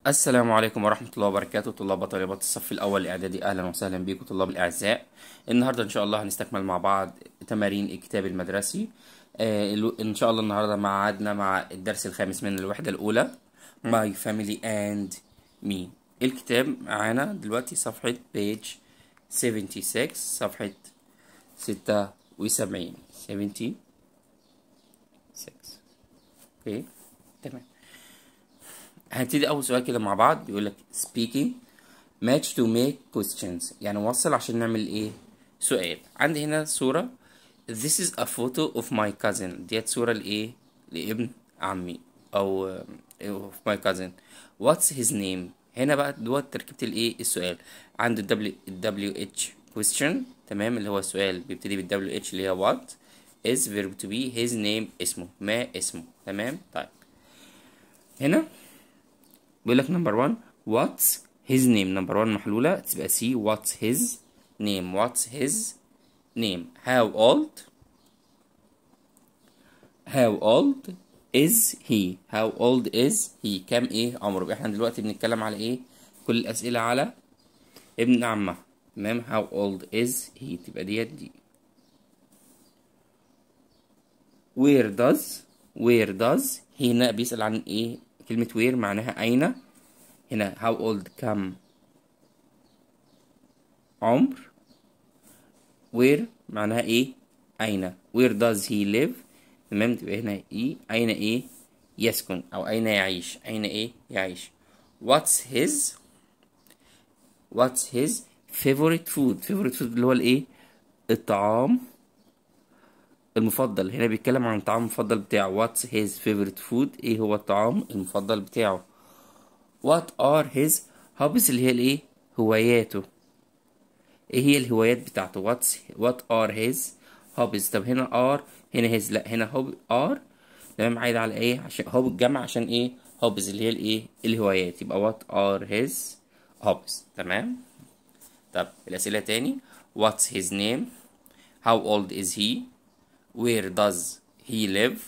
السلام عليكم ورحمة الله وبركاته طلاب وطالبات الصف الأول الإعدادي أهلا وسهلا بكم طلاب الأعزاء النهاردة إن شاء الله هنستكمل مع بعض تمارين الكتاب المدرسي آه، الو- إن شاء الله النهاردة معادنا مع الدرس الخامس من الوحدة الأولى My Family and Me الكتاب معانا دلوقتي صفحة page 76 صفحة 76 76 اوكي تمام هنبتدي اول سؤال كده مع بعض بيقول لك speaking match to make questions يعني وصل عشان نعمل ايه سؤال عندي هنا صورة this is a photo of my cousin ديت صورة لايه لابن عمي او آه، of my cousin what's his name هنا بقى دوت تركيبة الايه السؤال عنده الدبليو الدبليو اتش question تمام اللي هو السؤال بيبتدي بالدبليو اتش اللي هي what is verb to be his name اسمه ما اسمه تمام طيب هنا بيقول لك نمبر 1 what's his name نمبر 1 محلولة تبقى سي what's his name what's his name how old how old is he how old is he كام ايه عمره يبقى احنا دلوقتي بنتكلم على ايه كل الأسئلة على ابن عمه تمام how old is he تبقى ديت دي where does where does هنا بيسأل عن ايه كلمة where معناها أين هنا how old كم عمر where معناها ايه أين where does he live تمام تبقى هنا ايه أين ايه يسكن أو أين يعيش أين ايه يعيش what's his what's his favorite food favorite food اللي هو الايه الطعام المفضل هنا بيتكلم عن الطعام المفضل بتاعه what's his favorite food ايه هو الطعام المفضل بتاعه what are his hobbies اللي هي الايه هواياته ايه هي الهوايات بتاعته what's what are his hobbies طب هنا are هنا his لا هنا hobby are تمام عايد على ايه عشان hobby الجمع عشان ايه hobbies اللي هي الايه الهوايات يبقى what are his hobbies تمام طب الأسئلة تاني what's his name how old is he where does he live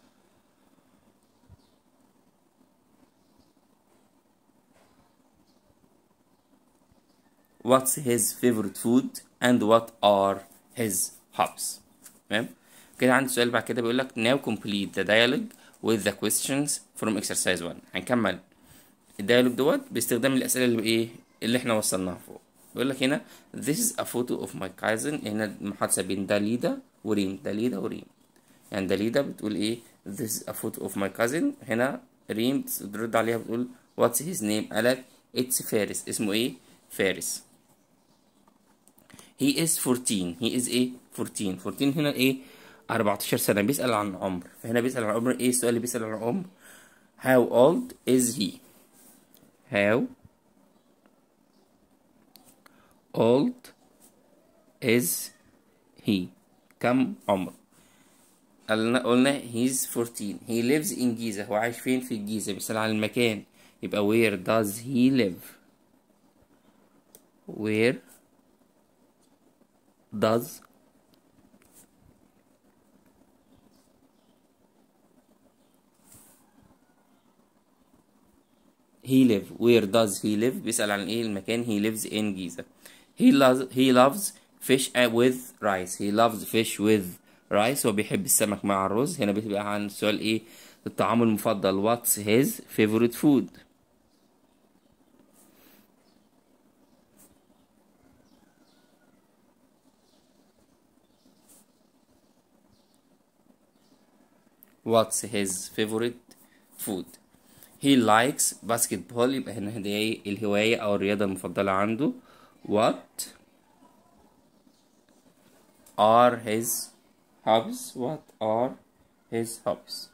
what's his favorite food and what are his hobbies تمام كده عندي سؤال بعد كده بيقول لك now complete the dialogue with the questions from exercise 1 هنكمل الديالوج دوت باستخدام الأسئلة اللي ايه اللي احنا وصلناها فوق بيقول لك هنا this is a photo of my cousin هنا المحادثة بين داليدا وريم داليدا وريم يعني داليدا بتقول ايه this is a photo of my cousin هنا ريم بترد عليها بتقول what's his name قالت it's فارس اسمه ايه فارس he is 14 he is ايه 14 14 هنا ايه 14 سنة بيسأل عن عمر فهنا بيسأل عن عمر ايه السؤال اللي بيسأل عن عمر how old is he how old is he كم عمر قلنا قلنا he's 14 he lives in جيزة هو عايش فين في الجيزة بيسأل عن المكان يبقى where does he live where does he live where does he live بيسأل عن ايه المكان he lives in جيزة he loves he loves fish with rice he loves fish with rice هو بيحب السمك مع الرز هنا بيبقى عن سؤال ايه الطعام المفضل what's his favorite food what's his favorite food he likes basketball يبقى هنا دي ايه الهواية أو الرياضة المفضلة عنده what are his hobbies what are his hobbies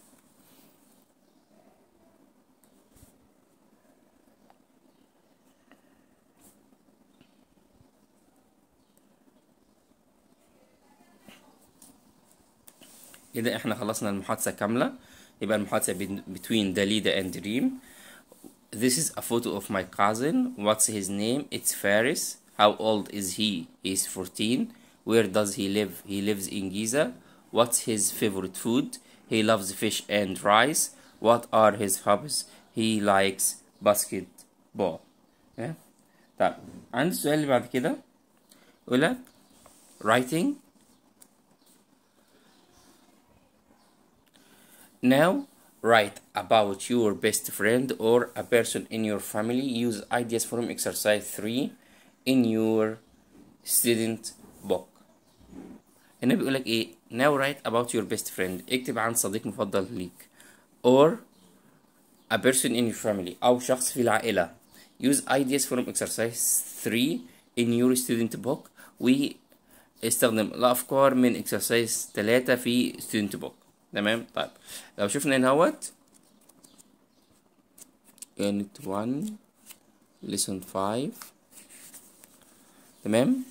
كده احنا خلصنا المحادثة كاملة يبقى المحادثة بين- between Dalida and Reem This is a photo of my cousin. What's his name? It's Faris. How old is he? He's 14. Where does he live? He lives in Giza. What's his favorite food? He loves fish and rice. What are his hobbies? He likes باسكت بول تمام طيب عندي السؤال اللي بعد كده يقول لك writing now write about your best friend or a person in your family use ideas from exercise 3 in your student book هنا بيقول لك ايه now write about your best friend اكتب عن صديق مفضل ليك or a person in your family أو شخص في العائلة use ideas from exercise 3 in your student book واستخدم الأفكار من exercise 3 في student book تمام طيب لو شفنا هنا اهوت unit 1 lesson 5 تمام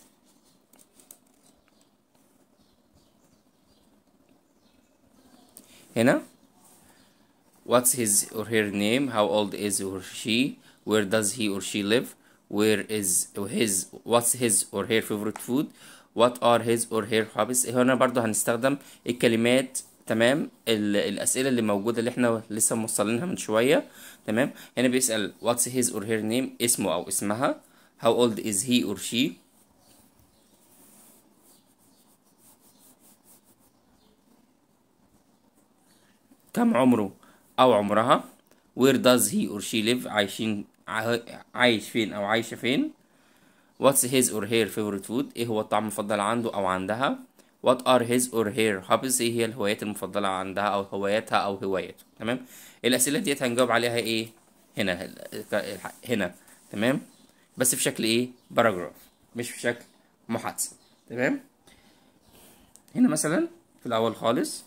هنا what's his or her name how old is he or she where does he or she live where is his what's his or her favorite food what are his or her hobbies هنا برضو هنستخدم الكلمات تمام ال- الأسئلة اللي موجودة اللي احنا لسه موصلينها من شوية تمام هنا بيسأل what's his or her name اسمه أو اسمها how old is he or she كم عمره أو عمرها where does he or she live عايشين عا- عايش فين أو عايشة فين what's his or her favorite food ايه هو الطعم المفضل عنده أو عندها what are his or her hobbies ايه هي الهوايات المفضلة عندها أو هواياتها أو هوايته تمام الأسئلة ديت هنجاوب عليها ايه هنا هنا تمام بس في شكل ايه باراجراف مش في شكل محادثة تمام هنا مثلا في الأول خالص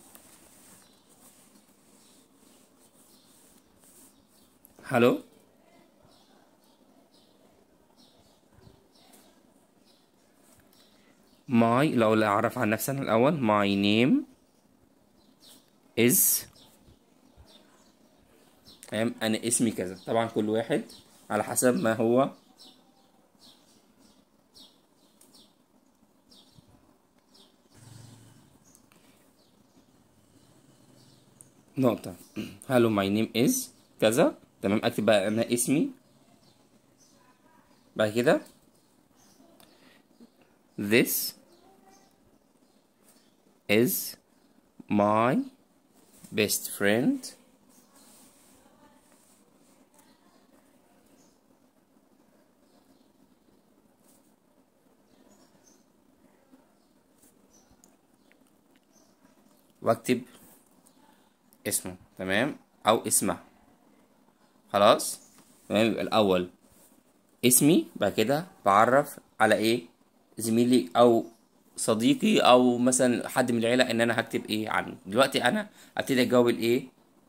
هلو ماي لو أعرف عن نفسي أنا الأول my name is تمام أنا اسمي كذا طبعا كل واحد على حسب ما هو نقطة هلو my name is كذا تمام أكتب بقى أنا اسمي بعد كده This is my best friend. واكتب اسمه تمام او اسمها خلاص تمام يبقى الاول اسمي بعد كده بعرف على ايه زميلي او صديقي او مثلا حد من العيله ان انا هكتب ايه عنه دلوقتي انا ابتدي اجاوب الايه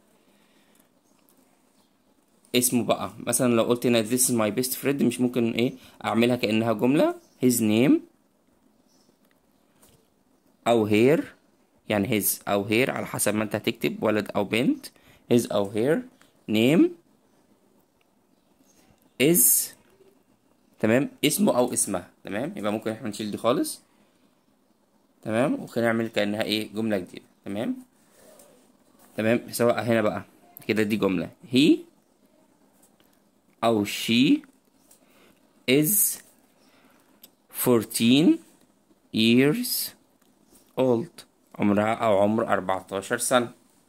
اسمه بقى مثلا لو قلت هنا this is my best friend مش ممكن ايه اعملها كانها جمله his name او her يعني his او her على حسب ما انت هتكتب ولد او بنت his او her name is تمام اسمه او اسمها تمام يبقى ممكن احنا نشيل دي خالص تمام وخلينا نعمل كانها ايه جمله جديده تمام تمام سواء هنا بقى كده دي جمله he او she is 14 years old عمرها او عمر 14 سنه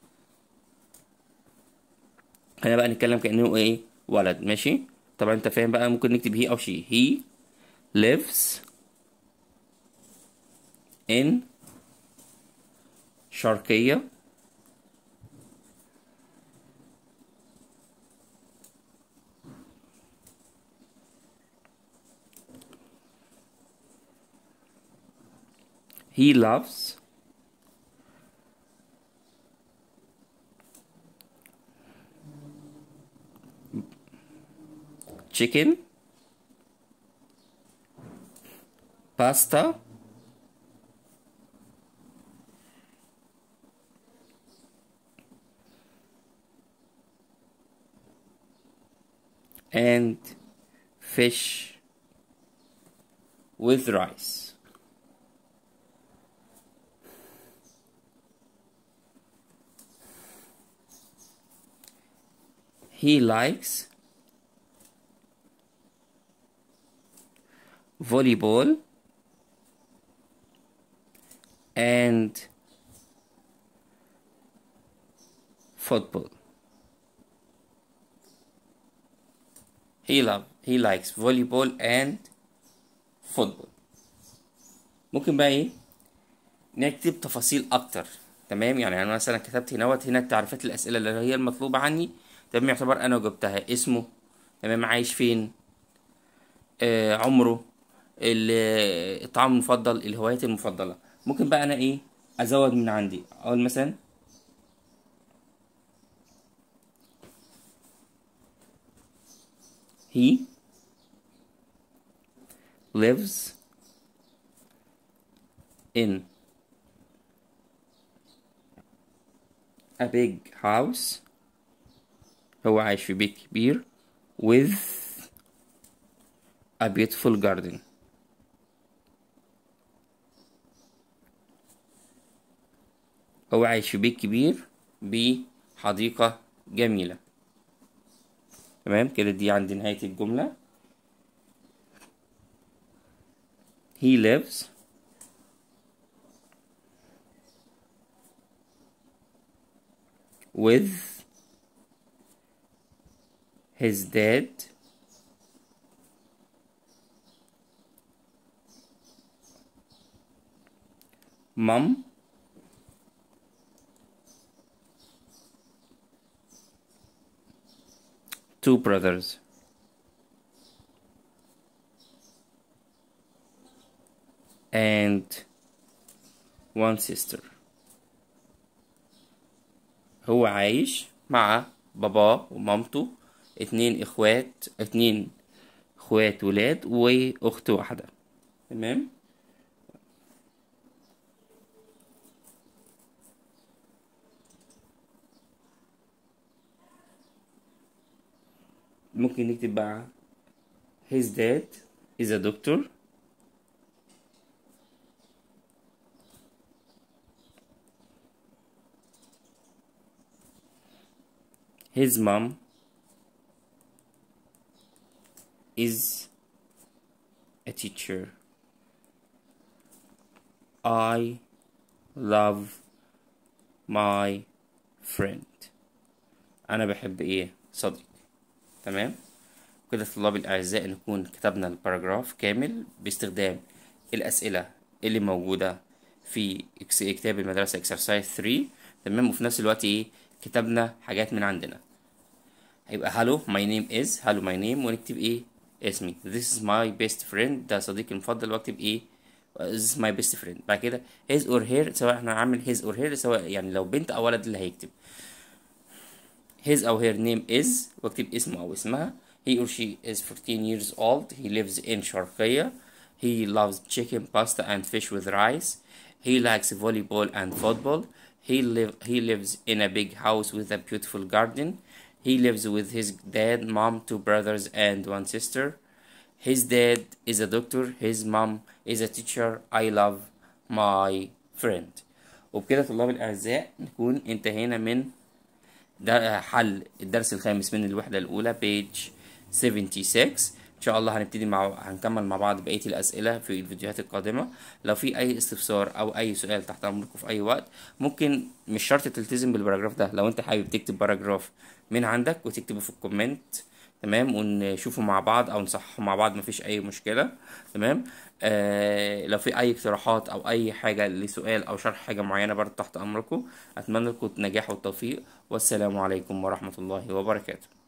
هنا بقى نتكلم كانه ايه ولد ماشي طبعا انت فاهم بقى ممكن نكتب هي او شي he lives in شرقية he loves chicken pasta and fish with rice he likes volleyball and football he love he likes volleyball and football ممكن بقى ايه نكتب تفاصيل اكتر تمام يعني انا مثلا كتبت هنا هنا تعريفات الاسئله اللي هي المطلوبه عني تمام يعتبر انا جبتها اسمه تمام عايش فين آه عمره ال- الطعام المفضل الهوايات المفضله ممكن بقى انا ايه ازود من عندي اقول مثلا he lives in a big house هو عايش في بيت كبير with a beautiful garden هو عايش في بيت كبير بحديقة جميلة تمام كده دي عند نهاية الجملة he lives with his dad mom two brothers and one sister هو عايش مع باباه ومامته اتنين اخوات اتنين اخوات ولاد واخت واحدة تمام ممكن نكتب بقى his dad is a doctor his mom is a teacher. I love my friend. أنا بحب إيه؟ صديق. تمام؟ كده طلاب الأعزاء نكون كتبنا الباراجراف كامل باستخدام الأسئلة اللي موجودة في إكس- كتاب المدرسة exercise 3 تمام وفي نفس الوقت إيه؟ كتبنا حاجات من عندنا. هيبقى hello my name is hello my name ونكتب ايه اسمي this is my best friend ده صديقي المفضل واكتب ايه this is my best friend بعد كده his or her سواء احنا هنعمل his or her سواء يعني لو بنت او ولد اللي هيكتب his او her name is واكتب اسمه او اسمها he or she is 14 years old he lives in شرقية he loves chicken pasta and fish with rice he likes volleyball and football he live he lives in a big house with a beautiful garden he lives with his dad mom two brothers and one sister his dad is a doctor his mom is a teacher I love my friend وبكده طلاب الأعزاء نكون انتهينا من ده حل الدرس الخامس من الوحدة الأولى page 76 إن شاء الله هنبتدي مع هنكمل مع بعض بقية الأسئلة في الفيديوهات القادمة لو في أي استفسار أو أي سؤال تحت أمركم في أي وقت ممكن مش شرط تلتزم بالباراجراف ده لو أنت حابب تكتب باراجراف من عندك وتكتبه في الكومنت تمام ونشوفه مع بعض او نصححه مع بعض مفيش اي مشكله تمام آه لو في اي اقتراحات او اي حاجه لسؤال او شرح حاجه معينه برضه تحت امركم اتمنى لكم النجاح والتوفيق والسلام عليكم ورحمه الله وبركاته